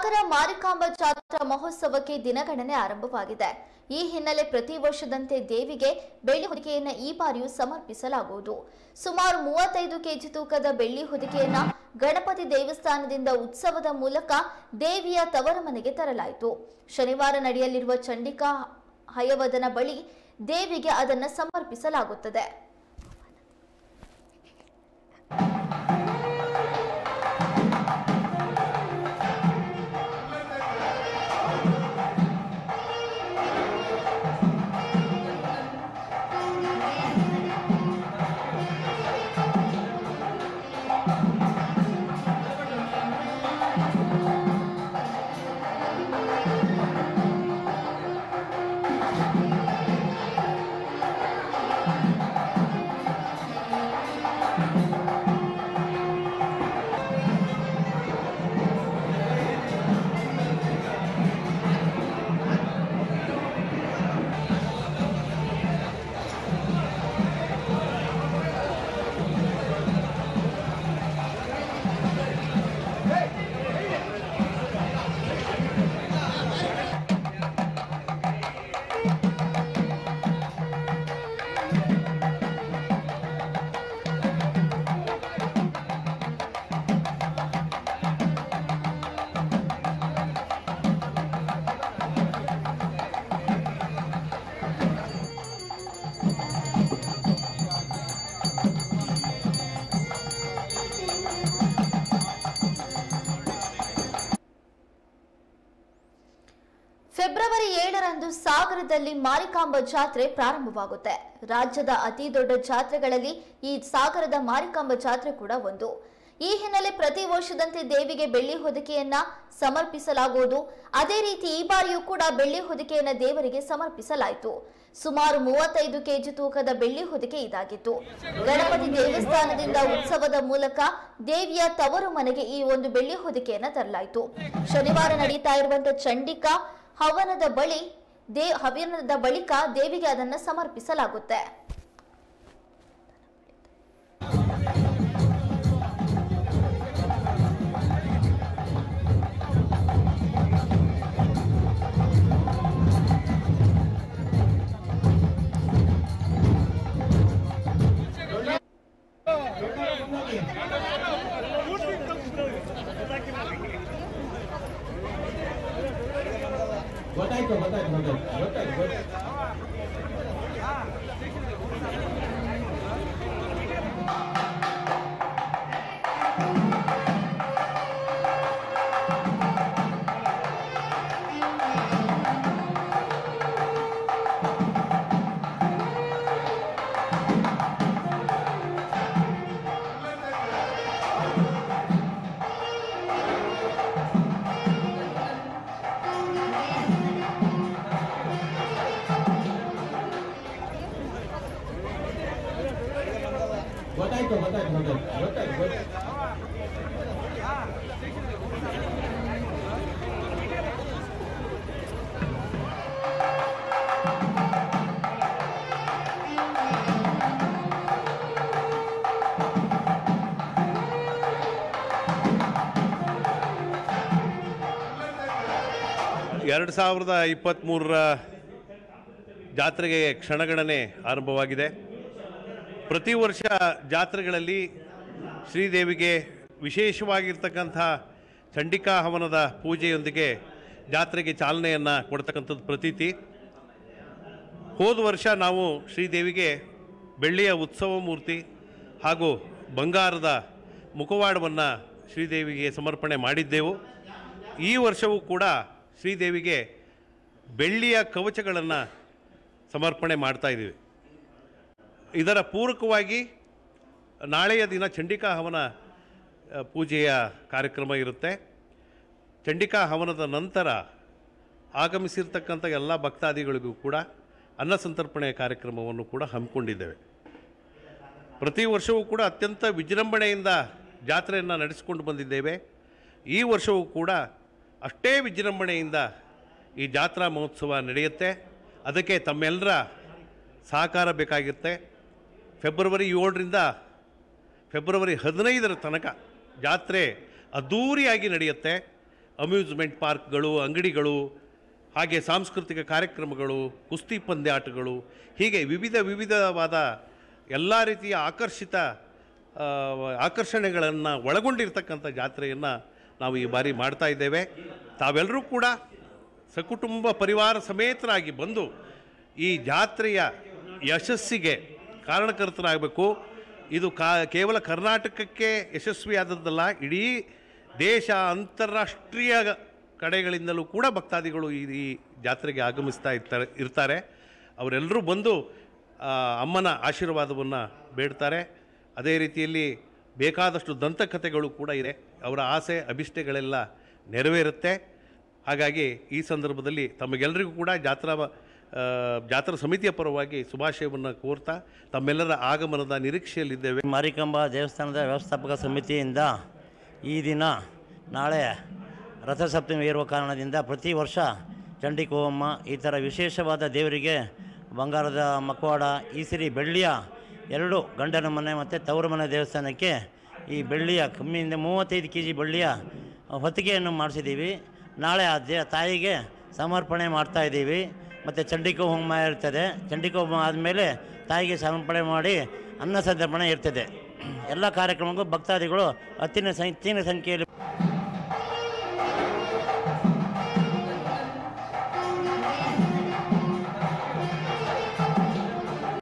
ಸಾಗರ ಮಾರಿಕಾಂಬ ಜಾತ್ರಾ ಮಹೋತ್ಸವಕ್ಕೆ ದಿನಗಣನೆ ಆರಂಭವಾಗಿದೆ ಈ ಹಿನ್ನೆಲೆ ಪ್ರತಿ ವರ್ಷದಂತೆ ದೇವಿಗೆ ಬೆಳ್ಳಿ ಹೊದಿಕೆಯನ್ನ ಈ ಬಾರಿಯೂ ಸಮರ್ಪಿಸಲಾಗುವುದು ಸುಮಾರು ಮೂವತ್ತೈದು ಕೆಜಿ ತೂಕದ ಬೆಳ್ಳಿ ಹೊದಿಕೆಯನ್ನ ಗಣಪತಿ ದೇವಸ್ಥಾನದಿಂದ ಉತ್ಸವದ ಮೂಲಕ ದೇವಿಯ ತವರ ಮನೆಗೆ ತರಲಾಯಿತು ಶನಿವಾರ ನಡೆಯಲಿರುವ ಚಂಡಿಕಾ ಹಯವದನ ಬಳಿ ದೇವಿಗೆ ಅದನ್ನು ಸಮರ್ಪಿಸಲಾಗುತ್ತದೆ ಫೆಬ್ರವರಿ ಏಳರಂದು ಸಾಗರದಲ್ಲಿ ಮಾರಿಕಾಂಬ ಜಾತ್ರೆ ಪ್ರಾರಂಭವಾಗುತ್ತೆ ರಾಜ್ಯದ ಅತಿ ದೊಡ್ಡ ಜಾತ್ರೆಗಳಲ್ಲಿ ಈ ಸಾಗರದ ಮಾರಿಕಾಂಬ ಜಾತ್ರೆ ಕೂಡ ಒಂದು ಈ ಹಿನ್ನೆಲೆ ಪ್ರತಿ ವರ್ಷದಂತೆ ದೇವಿಗೆ ಬೆಳ್ಳಿ ಹೊದಿಕೆಯನ್ನ ಸಮರ್ಪಿಸಲಾಗುವುದು ಅದೇ ರೀತಿ ಈ ಬಾರಿಯೂ ಕೂಡ ಬೆಳ್ಳಿ ಹೊದಿಕೆಯನ್ನ ದೇವರಿಗೆ ಸಮರ್ಪಿಸಲಾಯಿತು ಸುಮಾರು ಮೂವತ್ತೈದು ಕೆಜಿ ತೂಕದ ಬೆಳ್ಳಿ ಹೊದಿಕೆ ಇದಾಗಿತ್ತು ಗಣಪತಿ ದೇವಸ್ಥಾನದಿಂದ ಉತ್ಸವದ ಮೂಲಕ ದೇವಿಯ ತವರು ಮನೆಗೆ ಈ ಒಂದು ಬೆಳ್ಳಿ ಹೊದಿಕೆಯನ್ನ ತರಲಾಯಿತು ಶನಿವಾರ ನಡೀತಾ ಇರುವಂತಹ ಚಂಡಿಕಾ ಹವನದ ಬಳಿ ದೇ ಹವನದ ಬಳಿಕ ದೇವಿಗೆ ಅದನ್ನು ಸಮರ್ಪಿಸಲಾಗುತ್ತೆ ಗೊತ್ತಾಯ್ತು ಗೊತ್ತಾಯ್ತು ಗೊತ್ತಾಯ್ತು ಗೊತ್ತಾಯ್ತು ಗೊತ್ತಾಯ್ತು ಗೊತ್ತಾಯ್ತು ಗೊತ್ತಾಯ್ತು ಗೊತ್ತಾಯ್ತು ಗೊತ್ತಾಯ್ತು ಗೊತ್ತಾಯ್ತು ಎರಡು ಸಾವಿರದ ಇಪ್ಪತ್ತ್ಮೂರರ ಜಾತ್ರೆಗೆ ಕ್ಷಣಗಣನೆ ಆರಂಭವಾಗಿದೆ ಪ್ರತಿ ವರ್ಷ ಜಾತ್ರೆಗಳಲ್ಲಿ ಶ್ರೀದೇವಿಗೆ ವಿಶೇಷವಾಗಿರ್ತಕ್ಕಂಥ ಚಂಡಿಕಾ ಹವನದ ಪೂಜೆಯೊಂದಿಗೆ ಜಾತ್ರೆಗೆ ಚಾಲನೆಯನ್ನು ಕೊಡ್ತಕ್ಕಂಥದ್ದು ಪ್ರತೀತಿ ಹೋದ ವರ್ಷ ನಾವು ಶ್ರೀದೇವಿಗೆ ಬೆಳ್ಳಿಯ ಉತ್ಸವ ಮೂರ್ತಿ ಹಾಗೂ ಬಂಗಾರದ ಮುಖವಾಡವನ್ನು ಶ್ರೀದೇವಿಗೆ ಸಮರ್ಪಣೆ ಮಾಡಿದ್ದೆವು ಈ ವರ್ಷವೂ ಕೂಡ ಶ್ರೀದೇವಿಗೆ ಬೆಳ್ಳಿಯ ಕವಚಗಳನ್ನು ಸಮರ್ಪಣೆ ಮಾಡ್ತಾ ಇದ್ದೀವಿ ಇದರ ಪೂರಕವಾಗಿ ನಾಳೆಯ ದಿನ ಚಂಡಿಕಾ ಹವನ ಆ, ಪೂಜೆಯ ಕಾರ್ಯಕ್ರಮ ಇರುತ್ತೆ ಚಂಡಿಕಾ ಹವನದ ನಂತರ ಆಗಮಿಸಿರ್ತಕ್ಕಂಥ ಎಲ್ಲ ಭಕ್ತಾದಿಗಳಿಗೂ ಕೂಡ ಅನ್ನ ಸಂತರ್ಪಣೆ ಕಾರ್ಯಕ್ರಮವನ್ನು ಕೂಡ ಹಮ್ಮಿಕೊಂಡಿದ್ದೇವೆ ಪ್ರತಿ ವರ್ಷವೂ ಕೂಡ ಅತ್ಯಂತ ವಿಜೃಂಭಣೆಯಿಂದ ಜಾತ್ರೆಯನ್ನು ನಡೆಸಿಕೊಂಡು ಬಂದಿದ್ದೇವೆ ಈ ವರ್ಷವೂ ಕೂಡ ಅಷ್ಟೇ ವಿಜೃಂಭಣೆಯಿಂದ ಈ ಜಾತ್ರಾ ಮಹೋತ್ಸವ ನಡೆಯುತ್ತೆ ಅದಕ್ಕೆ ತಮ್ಮೆಲ್ಲರ ಸಹಕಾರ ಬೇಕಾಗಿರುತ್ತೆ ಫೆಬ್ರವರಿ ಏಳರಿಂದ ಫೆಬ್ರವರಿ ಹದಿನೈದರ ತನಕ ಜಾತ್ರೆ ಅದ್ಧೂರಿಯಾಗಿ ನಡೆಯುತ್ತೆ ಅಮ್ಯೂಸ್ಮೆಂಟ್ ಪಾರ್ಕ್ಗಳು ಅಂಗಡಿಗಳು ಹಾಗೆ ಸಾಂಸ್ಕೃತಿಕ ಕಾರ್ಯಕ್ರಮಗಳು ಕುಸ್ತಿ ಪಂದ್ಯಾಟಗಳು ಹೀಗೆ ವಿವಿಧ ವಿವಿಧವಾದ ಎಲ್ಲ ರೀತಿಯ ಆಕರ್ಷಿತ ಆ, ಆಕರ್ಷಣೆಗಳನ್ನು ಒಳಗೊಂಡಿರ್ತಕ್ಕಂಥ ಜಾತ್ರೆಯನ್ನು ನಾವು ಈ ಬಾರಿ ಮಾಡ್ತಾ ಇದ್ದೇವೆ ತಾವೆಲ್ಲರೂ ಕೂಡ ಸಕುಟುಂಬ ಪರಿವಾರ ಸಮೇತರಾಗಿ ಬಂದು ಈ ಜಾತ್ರೆಯ ಯಶಸ್ಸಿಗೆ ಕಾರಣಕರ್ತರಾಗಬೇಕು ಇದು ಕಾ ಕೇವಲ ಕರ್ನಾಟಕಕ್ಕೆ ಯಶಸ್ವಿಯಾದದ್ದಲ್ಲ ಇಡೀ ದೇಶ ಅಂತಾರಾಷ್ಟ್ರೀಯ ಕಡೆಗಳಿಂದಲೂ ಕೂಡ ಭಕ್ತಾದಿಗಳು ಈ ಈ ಜಾತ್ರೆಗೆ ಆಗಮಿಸ್ತಾ ಇರ್ತಾರೆ ಇರ್ತಾರೆ ಅವರೆಲ್ಲರೂ ಬಂದು ಆ, ಅಮ್ಮನ ಆಶೀರ್ವಾದವನ್ನು ಬೇಡ್ತಾರೆ ಅದೇ ರೀತಿಯಲ್ಲಿ ಬೇಕಾದಷ್ಟು ದಂತಕಥೆಗಳು ಕೂಡ ಇದೆ ಅವರ ಆಸೆ ಅಭಿಷ್ಟಗಳೆಲ್ಲ ನೆರವೇರುತ್ತೆ ಹಾಗಾಗಿ ಈ ಸಂದರ್ಭದಲ್ಲಿ ತಮಗೆಲ್ಲರಿಗೂ ಕೂಡ ಜಾತ್ರಾ ಆ, ಜಾತ್ರಾ ಸಮಿತಿಯ ಪರವಾಗಿ ಶುಭಾಶಯವನ್ನು ಕೋರ್ತಾ ತಮ್ಮೆಲ್ಲರ ಆಗಮನದ ನಿರೀಕ್ಷೆಯಲ್ಲಿದ್ದೇವೆ ಮಾರಿಕಾಂಬಾ ದೇವಸ್ಥಾನದ ವ್ಯವಸ್ಥಾಪಕ ಸಮಿತಿಯಿಂದ ಈ ದಿನ ನಾಳೆ ರಥಸಪ್ತಮಿ ಇರುವ ಕಾರಣದಿಂದ ಪ್ರತಿ ವರ್ಷ ಚಂಡಿ ಕೋವಮ್ಮ ಈ ಥರ ವಿಶೇಷವಾದ ದೇವರಿಗೆ ಬಂಗಾರದ ಮಕವಾಡ ಈ ಸರಿ ಬೆಳ್ಳಿಯ ಎರಡು ಗಂಡನ ಮನೆ ಮತ್ತು ತವರು ಮನೆ ದೇವಸ್ಥಾನಕ್ಕೆ ಈ ಬೆಳ್ಳಿಯ ಕಮ್ಮಿಯಿಂದ ಮೂವತ್ತೈದು ಕೆ ಜಿ ಬೆಳ್ಳಿಯ ಹೊತ್ತಿಗೆಯನ್ನು ಮಾಡಿಸಿದ್ದೀವಿ ನಾಳೆ ಆ ದೇ ತಾಯಿಗೆ ಸಮರ್ಪಣೆ ಮಾಡ್ತಾ ಇದ್ದೀವಿ ಮತ್ತು ಚಂಡಿಕೋ ಹೋಮ ಇರ್ತದೆ ಚಂಡಿಕೋ ಹೋಮ ಆದಮೇಲೆ ತಾಯಿಗೆ ಸಮರ್ಪಣೆ ಮಾಡಿ ಅನ್ನ ಸಂತರ್ಪಣೆ ಇರ್ತದೆ ಎಲ್ಲ ಕಾರ್ಯಕ್ರಮಕ್ಕೂ ಭಕ್ತಾದಿಗಳು ಅತ್ತಿನ ಸಂ ಹೆಚ್ಚಿನ ಸಂಖ್ಯೆಯಲ್ಲಿ